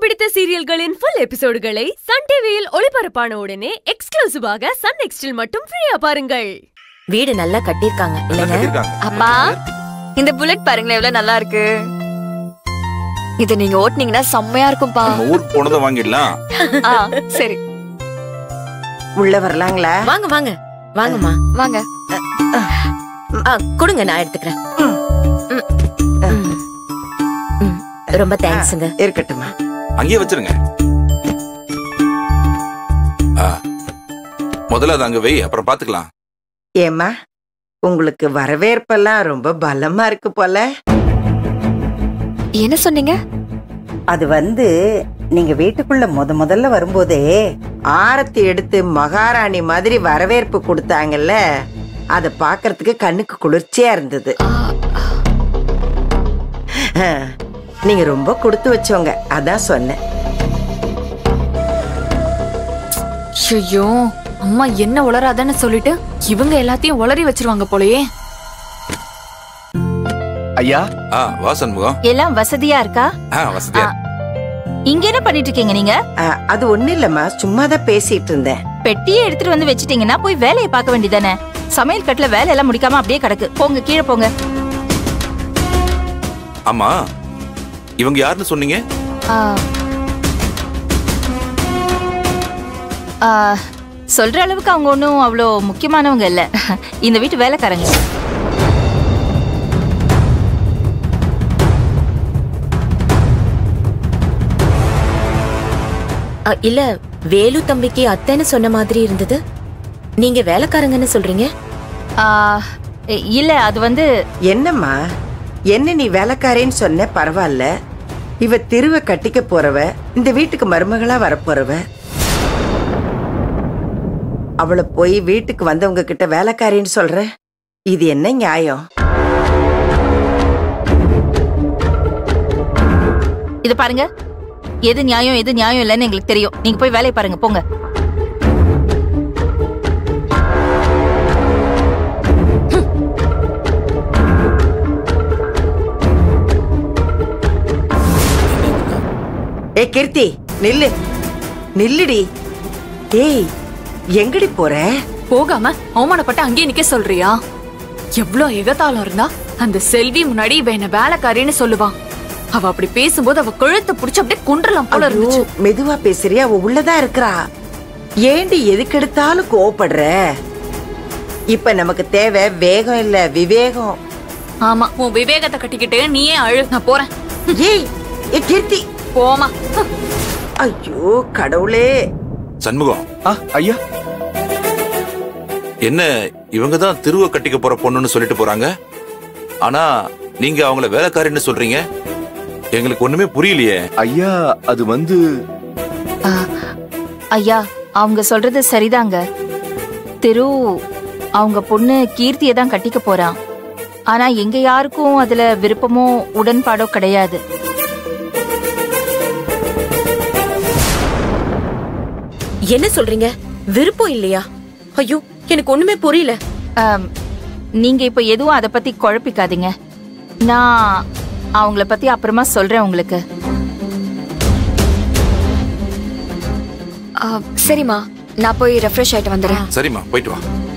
பிடித்த சீரியல்களின் full எபிசோடுகளை Sun டிவியில் ஒளிபரப்பான உடனே எக்ஸ்க்ளூசிவாக சன் நெக்ஸ்டில் மட்டும் ஃப்ரீயா பாருங்கள் வீடு நல்லா கட்டிருக்காங்க இல்லைங்க கட்டிருக்காங்க. அப்பா இந்த புல்லட் பாருங்களேன் எவ்வளவு நல்லா இருக்கு இது நீங்க ஓட்டுனீங்கன்னா செம்மையா இருக்கும்பா நம்ம ஊருக்கு போனதும் வாங்கிடலாம் ஆ, சரி உள்ள வரலாங்களா வாங்க வாங்க வாங்கம்மா வாங்க ஆ, கொடுங்க நான் எடுத்துக்கிறேன் ம். ம். ம். ரொம்ப தேங்க்ஸுங்க இருக்கட்டுமா அங்கேயே வச்சிருங்க ஆ, முதல்ல அது அங்க வை அப்புறம் பாத்துக்கலாம் ஏம்மா உங்களுக்கு வரவேற்பெல்லாம் ரொம்ப பலமா இருக்கு போல என்ன சொன்னீங்க அது வந்து நீங்க வீட்டுக்குள்ள முத முதல்ல வரும்போதே ஆரத்தி எடுத்து மகாராணி மாதிரி வரவேற்பு கொடுத்தாங்கல்ல அத பாக்குறதுக்கு கண்ணுக்கு குளிர்ச்சியா இருந்தது ஆ, ஆ, நீங்க ரொம்ப கொடுத்து வச்சவங்க அதான் சொன்னேன் ஐயோ அம்மா என்ன உளராதன்னு சொல்லிட்டு இவங்க எல்லாத்தையும் உளறி வச்சிருவாங்க போலயே ஐயா ஆ வா சண்முகம் எல்லாம் வசதியா இருக்கா ஆ வசதியா இங்க என்ன பண்ணிட்டு இருக்கீங்க நீங்க ஆ, அது ஒண்ணு இல்லம்மா சும்மா தான் பேசிட்டு இருந்தேன் பெட்டியை எடுத்துட்டு வந்து வச்சிட்டீங்கன்னா போய் வேலையை பார்க்க வேண்டியதானே சமையல் கட்டுல வேலை எல்லாம் முடிக்காம அப்படியே கிடக்கு போங்க கீழே போங்க ஆமா இவங்க யாருன்னு சொன்னீங்க ஆ. ஆ, சொல்ற அளவுக்கு அவங்க ஒன்றும் அவ்வளோ முக்கியமானவங்க இல்ல இந்த வீட்டு வேலைக்காரங்க ஆ, இல்ல வேலு தம்பிக்கு அத்தைன்னு சொன்ன மாதிரி இருந்தது நீங்க வேலைக்காரங்கன்னு சொல்றீங்க ஆ, இல்ல அது வந்து என்னம்மா என்ன நீ வேலைக்காரேன்னு சொன்ன பரவாயில்ல இவ திருவ கட்டிக்க போறவ இந்த வீட்டுக்கு மருமகளா வரப்போறவ அவளை போய் வீட்டுக்கு வந்தவங்க கிட்ட வேலைக்காரின்னு சொல்ற இது என்ன நியாயம் இது பாருங்க எது நியாயம் எது நியாயம் இல்லைன்னு எங்களுக்கு தெரியும் நீங்க போய் வேலையை பாருங்க போங்க ஏ கீர்த்தி நில்லு நில்லுடி ஏய் எங்கடி போற போகாம அவமானப்பட்டு அங்கேயே நிக்க சொல்றியா எவ்ளோ எகத்தாளம் இருந்தா அந்த செல்வி முன்னாடி இவ என்ன வேலைக்காரின்னு சொல்லுவான் அவ அப்படி பேசும்போது அவ கழுத்தை புடிச்சு அப்படியே குன்றலாம் போல ஐயோ, இருந்துச்சு மெதுவா பேசுறியா அவ உள்ளதா இருக்கிறா ஏண்டி எதுக்கெடுத்தாலும் கோவப்படுற இப்ப நமக்கு தேவை வேகம் இல்ல விவேகம் ஆமா உன் விவேகத்தை கட்டிக்கிட்டு நீயே அழு நான் போறேன் ஏய் ஏ கீர்த்தி போமா ஐயோ கடவுளே சண்முகம் ஆ ஐயா என்ன இவங்க தான் திருவ கட்டிக்க போற பொண்ணுன்னு சொல்லிட்டு போறாங்க ஆனா நீங்க அவங்கள வேலைக்காரின்னு சொல்றீங்க எங்களுக்கு ஒண்ணுமே புரியலையே ஐயா அது வந்து ஆ, ஐயா அவங்க சொல்றது சரிதாங்க திரு அவங்க பொண்ணு கீர்த்தியை தான் கட்டிக்க போறான் ஆனா எங்க யாருக்கும் அதுல விருப்பமோ உடன்பாடோ கிடையாது என்ன சொல்றீங்க விருப்பம் இல்லையா ஐயோ எனக்கு ஒண்ணுமே புரியல ஆம், நீங்க இப்ப எதுவும் அதை பத்தி குழப்பிக்காதீங்க நான் அவங்கள பத்தி அப்புறமா சொல்றேன் உங்களுக்கு ஆ, சரிம்மா நான் போய் ரெஃப்ரெஷ் ஆயிட்டு வந்துடுறேன் சரிம்மா போயிட்டு வா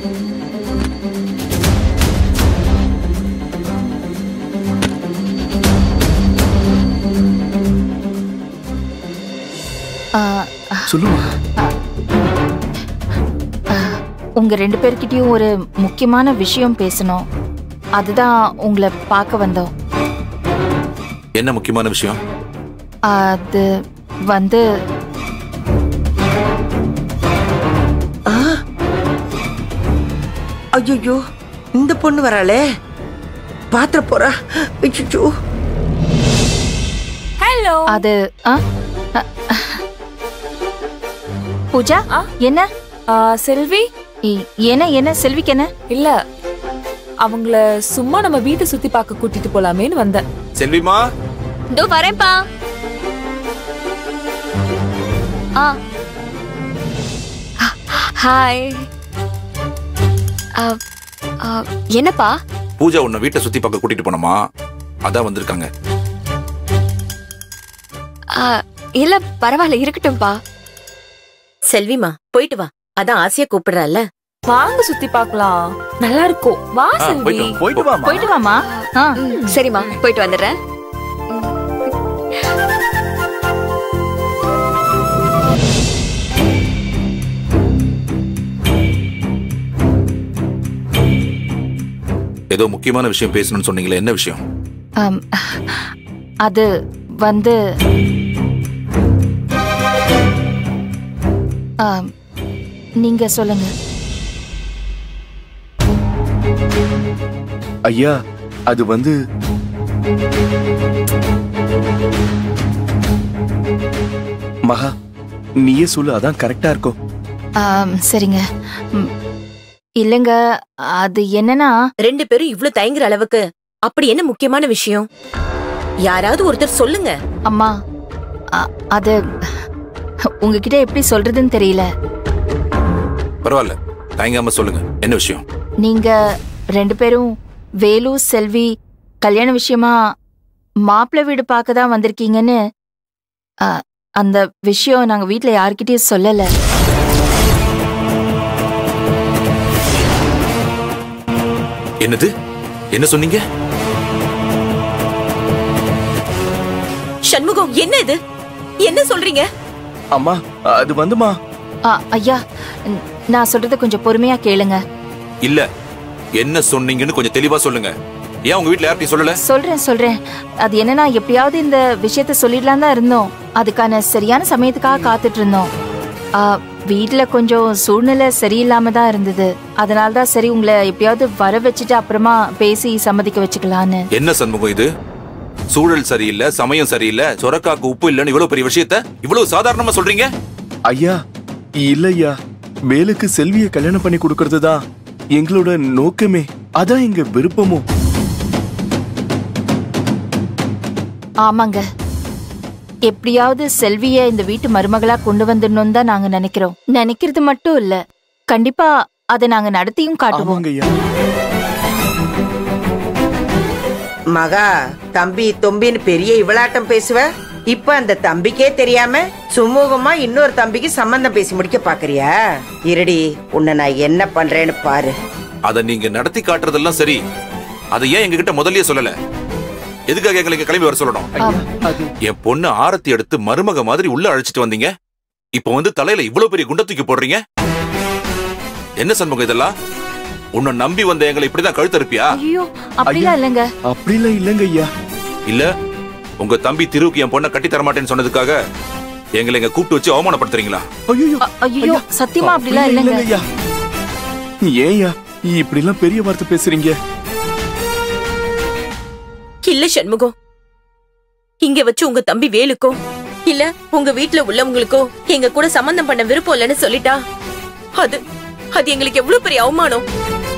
ஆ, சொல்லுமா உங்க ரெண்டு பேர்கிட்டயும் ஒரு முக்கியமான விஷயம் பேசணும் அதுதான் உங்களை பார்க்க வந்தோம் என்ன முக்கியமான விஷயம் அது வந்து ஐயோ இந்த பொண்ணு வராளே பாத்திர போறா ஐயோ ஹலோ அது ஆ? அ, பூஜா என்ன செல்வி இ- என்ன என்ன செல்விக்கு என்ன இல்ல அவங்கள சும்மா நம்ம வீட்டை சுத்தி பார்க்க கூட்டிட்டு போலாமேன்னு வந்தேன் செல்விமா இதோ வரேன்ப்பா ஆ ஹாய் ஆ, ஆ, என்னப்பா பூஜா உன்னை வீட்டை சுத்தி பார்க்க கூட்டிட்டு போனோமா அதான் வந்திருக்காங்க ஆ, இல்ல பரவாயில்ல இருக்கட்டும்பா செல்விமா போயிட்டு வா அதான் ஆசையா கூப்பிடுறல்ல வாங்க சுத்தி பார்க்கலாம் நல்லா இருக்கும் வா ஆ, செல்வி போயிட்டு வா. போயிட்டு வாமா போயிட்டு வாமா ஆ ம், சரிம்மா போயிட்டு வந்துடுறேன் ஏதோ முக்கியமான விஷயம் பேசணும்னு சொன்னீங்களே என்ன விஷயம் ஆம், அது வந்து ஆம், நீங்க சொல்லுங்க ஐயா அது வந்து மகா நீயே சொல்லு அதான் கரெக்டா இருக்கும் ஆம், சரிங்க ம், இல்லைங்க அது என்னன்னா ரெண்டு பேரும் இவ்ளோ தயங்குற அளவுக்கு அப்படி என்ன முக்கியமான விஷயம் யாராவது ஒருத்தர் சொல்லுங்க அம்மா அ- அது உங்ககிட்ட எப்படி சொல்றதுன்னு தெரியல பரவாயில்ல தயங்காம சொல்லுங்க என்ன விஷயம் நீங்க ரெண்டு பேரும் வேலு செல்வி கல்யாண விஷயமா மாப்பிள்ளை வீடு பார்க்க தான் வந்திருக்கீங்கன்னு அ, அந்த விஷயம் நாங்க வீட்ல யார்கிட்டயும் சொல்லல என்னது என்ன சொன்னீங்க சண்முகம் என்ன இது என்ன சொல்றீங்க அம்மா அது வந்துமா அ, ஐயா ந- நான் சொல்றத கொஞ்சம் பொறுமையா கேளுங்க இல்ல என்ன சொன்னீங்கன்னு கொஞ்சம் தெளிவா சொல்லுங்க ஏன் உங்க வீட்ல யார்கிட்டயும் சொல்லல சொல்றேன் சொல்றேன் அது என்னன்னா எப்படியாவது இந்த விஷயத்த சொல்லிடலாம் தான் இருந்தோம் அதுக்கான சரியான சமயத்துக்காக காத்துட்டு இருந்தோம் ஆ, வீட்ல கொஞ்சம் சூழ்நிலை சரியில்லாம தான் இருந்தது அதனால தான் சரி உங்களை எப்படியாவது வர வச்சுட்டு அப்புறமா பேசி சம்மதிக்க வச்சுக்கலான்னு என்ன சண்முகம் இது சூழல் சரியில்லை சமயம் சரியில்லை சொரக்காக்கு உப்பு இல்லைன்னு இவ்வளவு பெரிய விஷயத்த இவ்வளவு சாதாரணமா சொல்றீங்க ஐயா இல்லையா வேலுக்கு செல்வியை கல்யாணம் பண்ணி கொடுக்கறது தான் எங்களோட நோக்கமே அதான் எங்க விருப்பமும் ஆமாங்க எப்படியாவது செல்விய இந்த வீட்டு மருமகளா கொண்டு வந்துடணும் தான் நாங்க நினைக்கிறோம் நினைக்கிறது மட்டும் இல்ல கண்டிப்பா அதை நாங்க நடத்தியும் காட்டுவோம் ஆமாங்க ஐயா மகா தம்பி தொம்பின்னு பெரிய இவளாட்டம் பேசுவ இப்ப அந்த தம்பிக்கே தெரியாம சுமூகமா இன்னொரு தம்பிக்கு சம்பந்தம் பேசி முடிக்க பாக்குறியா இருடி உன்னை நான் என்ன பண்றேன்னு பாரு அதை நீங்க நடத்தி காட்டுறதெல்லாம் சரி அதை ஏன் எங்ககிட்ட முதல்லயே சொல்லல எதுக்காக எங்களை இங்க கிளம்பி வர சொல்லணும் ஐயா அது என் பொண்ணு ஆரத்தி எடுத்து மருமக மாதிரி உள்ள அழைச்சிட்டு வந்தீங்க இப்போ வந்து தலையில இவ்வளவு பெரிய குண்ட தூக்கி போடுறீங்க என்ன சண்முகம் இதெல்லாம் உன்னை நம்பி வந்த எங்களை இப்படிதான் கழுத்தறுப்பியா ஐயோ அப்படிலாம் இல்லைங்க அப்படிலாம் இல்லைங்க ஐயா இல்ல உங்க தம்பி திருவுக்கு என் பொண்ணை கட்டி தரமாட்டேன்னு சொன்னதுக்காக எங்களை இங்க கூப்பிட்டு வச்சு அவமானப்படுத்துறீங்களா ஐயோ ஐயோ சத்தியமா அப்படிலாம் இல்லைங்க ஐயா ஏன்யா இப்படிலாம் பெரிய வார்த்தை பேசுறீங்க இல்ல சண்முகம் இங்க வச்சு உங்க தம்பி வேலுக்கோ இல்ல உங்க வீட்ல உள்ளவங்களுக்கோ எங்க கூட சம்பந்தம் பண்ண விருப்பம் இல்லைன்னு சொல்லிட்டா அது அது எங்களுக்கு எவ்வளவு பெரிய அவமானம்